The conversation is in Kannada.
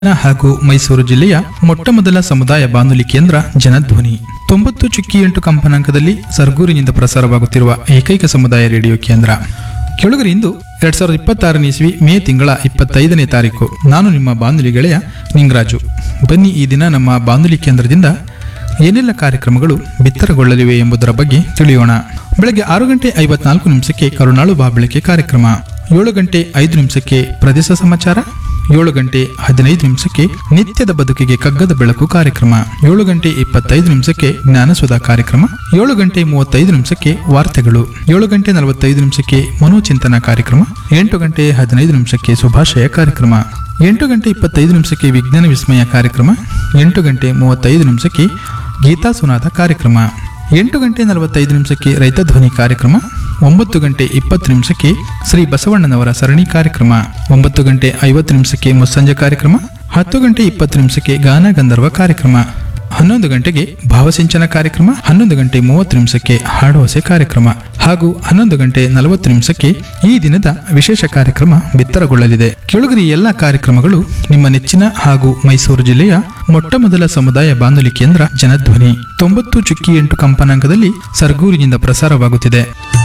ಹಾಗೂ ಮೈಸೂರು ಜಿಲ್ಲೆಯ ಮೊಟ್ಟಮೊದಲ ಸಮುದಾಯ ಬಾನುಲಿ ಕೇಂದ್ರ ಜನಧ್ವನಿ ತೊಂಬತ್ತು ಚುಕ್ಕಿ ಎಂಟು ಕಂಪನಾಂಕದಲ್ಲಿ ಸರ್ಗೂರಿನಿಂದ ಪ್ರಸಾರವಾಗುತ್ತಿರುವ ಏಕೈಕ ಸಮುದಾಯ ರೇಡಿಯೋ ಕೇಂದ್ರ ಕೆಳಗರೆ ಇಂದು ಎರಡ್ ಸಾವಿರದ ಇಪ್ಪತ್ತಾರನೇ ಇಸ್ವಿ ಮೇ ತಿಂಗಳ ಇಪ್ಪತ್ತೈದನೇ ತಾರೀಕು ನಾನು ನಿಮ್ಮ ಬಾನುಲಿ ಗೆಳೆಯ ನಿಂಗರಾಜು ಬನ್ನಿ ಈ ದಿನ ನಮ್ಮ ಬಾನುಲಿ ಕೇಂದ್ರದಿಂದ ಏನೆಲ್ಲ ಕಾರ್ಯಕ್ರಮಗಳು ಬಿತ್ತರಗೊಳ್ಳಲಿವೆ ಎಂಬುದರ ಬಗ್ಗೆ ತಿಳಿಯೋಣ ಬೆಳಗ್ಗೆ ಆರು ಗಂಟೆ ಐವತ್ನಾಲ್ಕು ನಿಮಿಷಕ್ಕೆ ಕರುಣಾಳು ಬಾಬಳಿಕೆ ಕಾರ್ಯಕ್ರಮ ಏಳು ಗಂಟೆ ಐದು ನಿಮಿಷಕ್ಕೆ ಪ್ರದೇಶ ಸಮಾಚಾರ ಏಳು ಗಂಟೆ ಹದಿನೈದು ನಿಮಿಷಕ್ಕೆ ನಿತ್ಯದ ಬದುಕಿಗೆ ಕಗ್ಗದ ಬೆಳಕು ಕಾರ್ಯಕ್ರಮ ಏಳು ಗಂಟೆ ಇಪ್ಪತ್ತೈದು ನಿಮಿಷಕ್ಕೆ ಜ್ಞಾನಸುಧಾ ಕಾರ್ಯಕ್ರಮ ಏಳು ಗಂಟೆ ಮೂವತ್ತೈದು ನಿಮಿಷಕ್ಕೆ ವಾರ್ತೆಗಳು ಏಳು ಗಂಟೆ ನಲವತ್ತೈದು ನಿಮಿಷಕ್ಕೆ ಮನೋಚಿಂತನ ಕಾರ್ಯಕ್ರಮ ಎಂಟು ಗಂಟೆ ಹದಿನೈದು ನಿಮಿಷಕ್ಕೆ ಶುಭಾಶಯ ಕಾರ್ಯಕ್ರಮ ಎಂಟು ಗಂಟೆ ಇಪ್ಪತ್ತೈದು ನಿಮಿಷಕ್ಕೆ ವಿಜ್ಞಾನ ವಿಸ್ಮಯ ಕಾರ್ಯಕ್ರಮ ಎಂಟು ಗಂಟೆ ಮೂವತ್ತೈದು ನಿಮಿಷಕ್ಕೆ ಗೀತಾ ಸುನಾದ ಕಾರ್ಯಕ್ರಮ ಎಂಟು ಗಂಟೆ ನಲವತ್ತೈದು ನಿಮಿಷಕ್ಕೆ ರೈತ ಧ್ವನಿ ಕಾರ್ಯಕ್ರಮ ಒಂಬತ್ತು ಗಂಟೆ ಇಪ್ಪತ್ತು ನಿಮಿಷಕ್ಕೆ ಶ್ರೀ ಬಸವಣ್ಣನವರ ಸರಣಿ ಕಾರ್ಯಕ್ರಮ ಒಂಬತ್ತು ಗಂಟೆ ಐವತ್ತು ನಿಮಿಷಕ್ಕೆ ಮುಸ್ಸಂಜೆ ಕಾರ್ಯಕ್ರಮ ಹತ್ತು ಗಂಟೆ ಇಪ್ಪತ್ತು ನಿಮಿಷಕ್ಕೆ ಗಾನ ಗಂಧರ್ವ ಕಾರ್ಯಕ್ರಮ ಹನ್ನೊಂದು ಗಂಟೆಗೆ ಭಾವಸಿಂಚನ ಕಾರ್ಯಕ್ರಮ ಹನ್ನೊಂದು ಗಂಟೆ ಮೂವತ್ತು ನಿಮಿಷಕ್ಕೆ ಹಾಡುವಸೆ ಕಾರ್ಯಕ್ರಮ ಹಾಗೂ ಹನ್ನೊಂದು ಗಂಟೆ ನಲವತ್ತು ನಿಮಿಷಕ್ಕೆ ಈ ದಿನದ ವಿಶೇಷ ಕಾರ್ಯಕ್ರಮ ಬಿತ್ತರಗೊಳ್ಳಲಿದೆ ಕೆಳಗರಿ ಎಲ್ಲ ಕಾರ್ಯಕ್ರಮಗಳು ನಿಮ್ಮ ನೆಚ್ಚಿನ ಹಾಗೂ ಮೈಸೂರು ಜಿಲ್ಲೆಯ ಮೊಟ್ಟಮೊದಲ ಸಮುದಾಯ ಬಾನುಲಿ ಕೇಂದ್ರ ಜನಧ್ವನಿ ತೊಂಬತ್ತು ಚುಕ್ಕಿ ಎಂಟು ಕಂಪನಾಂಕದಲ್ಲಿ ಸರ್ಗೂರಿನಿಂದ ಪ್ರಸಾರವಾಗುತ್ತಿದೆ